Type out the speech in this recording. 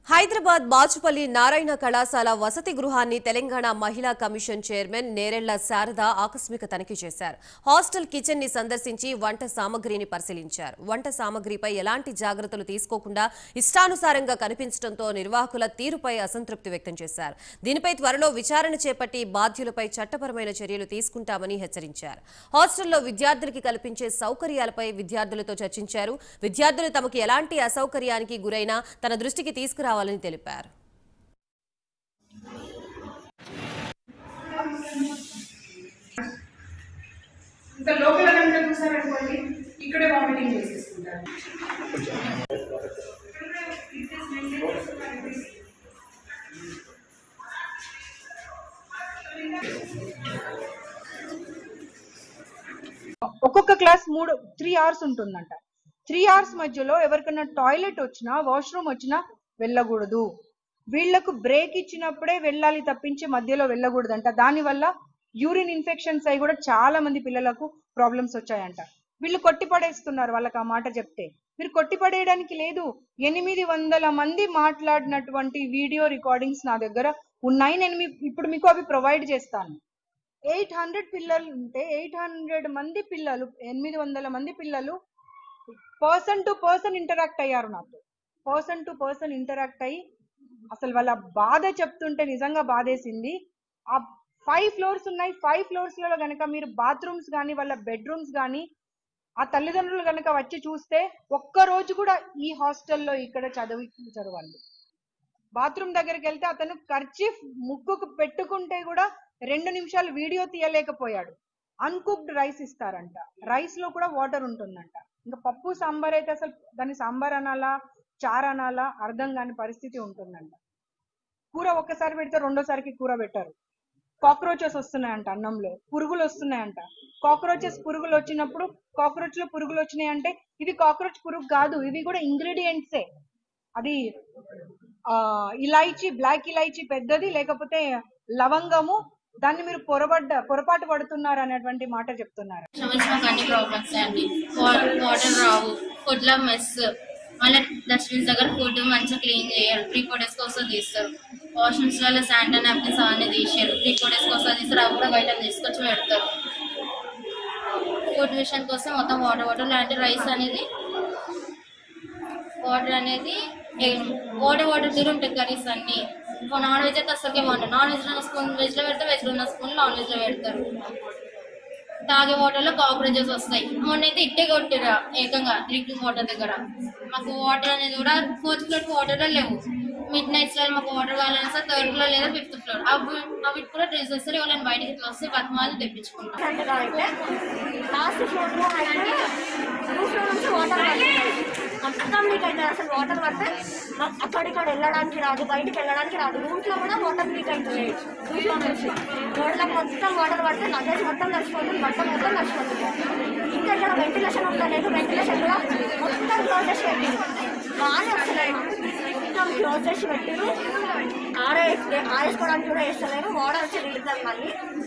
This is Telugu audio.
హైదరాబాద్ బాచుపల్లి నారాయణ కళాశాల వసతి గృహాన్ని తెలంగాణ మహిళా కమిషన్ చైర్మన్ నేరెళ్ల శారద ఆకస్మిక తనిఖీ చేశారు హాస్టల్ కిచెన్ ని సందర్శించి వంట సామగ్రిని పరిశీలించారు వంట సామగ్రిపై ఎలాంటి జాగ్రత్తలు తీసుకోకుండా ఇష్టానుసారంగా కనిపించడంతో నిర్వాహకుల తీరుపై అసంతృప్తి వ్యక్తం చేశారు దీనిపై త్వరలో విచారణ చేపట్టి బాధ్యులపై చట్టపరమైన చర్యలు తీసుకుంటామని హెచ్చరించారు హాస్టల్లో విద్యార్థులకి కల్పించే సౌకర్యాలపై విద్యార్థులతో చర్చించారు విద్యార్థులు తమకు ఎలాంటి అసౌకర్యానికి గురైనా తన దృష్టికి తీసుకురావాలని తెలిపారు ఇంకా లోపల కనుక చూసారనుకోండి ఇక్కడే వామిటింగ్ చేసేసుకుంటారు ఒక్కొక్క క్లాస్ మూడు త్రీ అవర్స్ ఉంటుందంట త్రీ అవర్స్ మధ్యలో ఎవరికైనా టాయిలెట్ వచ్చినా వాష్రూమ్ వచ్చినా వెళ్ళకూడదు వీళ్లకు బ్రేక్ ఇచ్చినప్పుడే వెళ్ళాలి తప్పించి మధ్యలో వెళ్ళకూడదంట దానివల్ల యూరిన్ ఇన్ఫెక్షన్స్ అయి కూడా చాలా మంది పిల్లలకు ప్రాబ్లమ్స్ వచ్చాయంట వీళ్ళు కొట్టిపడేస్తున్నారు వాళ్ళకి ఆ మాట చెప్తే మీరు కొట్టిపడేయడానికి లేదు ఎనిమిది వందల మంది మాట్లాడినటువంటి వీడియో రికార్డింగ్స్ నా దగ్గర ఉన్నాయి నేను మీ- ఇప్పుడు మీకు అవి ప్రొవైడ్ చేస్తాను ఎయిట్ హండ్రెడ్ పిల్లలు ఉంటే ఎయిట్ హండ్రెడ్ మంది పిల్లలు ఎనిమిది వందల మంది పిల్లలు పర్సన్ టు పర్సన్ ఇంటరాక్ట్ అయ్యారు నాతో పర్సన్ టు పర్సన్ ఇంటరాక్ట్ అయ్యి అసలు వాళ్ళ బాధ చెప్తుంటే నిజంగా బాధేసింది ఆ ఫైవ్ ఫ్లోర్స్ ఉన్నాయి ఫైవ్ ఫ్లోర్స్ లో కనుక మీరు బాత్రూమ్స్ కానీ వాళ్ళ బెడ్రూమ్స్ కానీ ఆ తల్లిదండ్రులు కనుక వచ్చి చూస్తే ఒక్క రోజు కూడా ఈ హాస్టల్లో ఇక్కడ చదివించారు వాళ్ళు బాత్రూమ్ దగ్గరికి వెళ్తే అతను కర్చీఫ్ ముక్కుకు పెట్టుకుంటే కూడా రెండు నిమిషాలు వీడియో తీయలేకపోయాడు అన్కుక్డ్ రైస్ ఇస్తారంట రైస్ లో కూడా వాటర్ ఉంటుందంట ఇంకా పప్పు సాంబార్ అయితే అసలు దాన్ని సాంబార్ అనాలా చారు అనాలా అర్థం కాని పరిస్థితి ఉంటుందంట కూర ఒక్కసారి పెడితే రెండోసారికి కూర పెట్టారు కాక్రోచెస్ వస్తున్నాయంట అన్నంలో పురుగులు వస్తున్నాయంట కాక్రోచెస్ పురుగులు వచ్చినప్పుడు కాక్రోచ్ లో పురుగులు వచ్చినాయి అంటే ఇవి కాక్రోచ్ పురుగు కాదు ఇవి కూడా ఇంగ్రీడియంట్సే అది ఆ ఇలాయచీ బ్లాక్ ఇలాయచీ పెద్దది లేకపోతే లవంగము దాన్ని మీరు పొరపడ్డ పొరపాటు పడుతున్నారు అనేటువంటి మాట చెప్తున్నారు సంవత్సరం అన్ని ప్రాబ్లమ్స్ అండి వాటర్ రావు ఫుడ్ లో మెస్ మళ్ళీ డస్ట్బిన్స్ దగ్గర ఫుడ్ మంచిగా క్లీన్ చేయరు త్రీ ఫోర్ డేస్ కోసం తీస్తారు వాష్రూమ్స్ వల్ల శానిటరీ నాప్కిన్స్ అవన్నీ తీసారు త్రీ ఫోర్ డేస్ కోసం తీస్తారు అవి కూడా బయట తీసుకొచ్చి పెడతారు ఫుడ్ విషయం కోసం మొత్తం వాటర్ వాటర్ లాంటి రైస్ అనేది వాటర్ అనేది వాటర్ వాటర్ తీరు ఉంటాయి కర్రీస్ అన్ని నాన్ వెజ్ అయితే అసలుకే బాగుంటుంది నాన్ వెజ్ ఉన్న స్పూన్ వెజ్ లో పెడితే వెజ్ ఉన్న స్పూన్ నాన్ వెజ్ లో పెడతారు తాగే వాటర్ లో కాక్రోచెస్ వస్తాయి మొన్న అయితే ఇట్టే కొట్టిరా ఏకంగా డ్రింకింగ్ వాటర్ దగ్గర మాకు వాటర్ అనేది కూడా ఫోర్త్ ఫ్లోర్ వాటర్ లో లేవు మిడ్ నైట్స్ లో మాకు వాటర్ కావాలని సార్ థర్డ్ ఫ్లోర్ లేదా ఫిఫ్త్ ఫ్లోర్ అవి అవి కూడా డ్రెస్ వస్తారు వాళ్ళని బయటకి ఇట్లా వస్తే బతిమాలు తెప్పించుకుంటాం అంతగా అయితే లాస్ట్ ఫ్లోర్ లో అయితే రూఫ్ లో నుంచి వాటర్ పడుతుంది మొత్తం లీక్ అవుతుంది అసలు వాటర్ పడితే మాకు అక్కడిక్కడ వెళ్ళడానికి రాదు బయటికి వెళ్ళడానికి రాదు రూమ్స్ లో కూడా వాటర్ లీక్ అవుతుంది రూఫ్ లో నుంచి రోడ్లకు మొత్తం వాటర్ పడితే లగేజ్ మొత్తం నడిచిపోతుంది బట్ట మొత్తం నడిచిపోతుంది ఇంకా ఇక్కడ వెంటిలేషన్ ఉండలేదు వెంటిలేషన్ కూడా మొత్తం క్లోజ్ చేసి పెట్టింది బాగానే వస్తున్నాయి మొత్తం క్లోజ్ చేసి పెట్టిరు ఆరే ఆరేసుకోవడానికి కూడా వేస్తలేరు వాటర్ వచ్చి నిలుద్దాం మళ్ళీ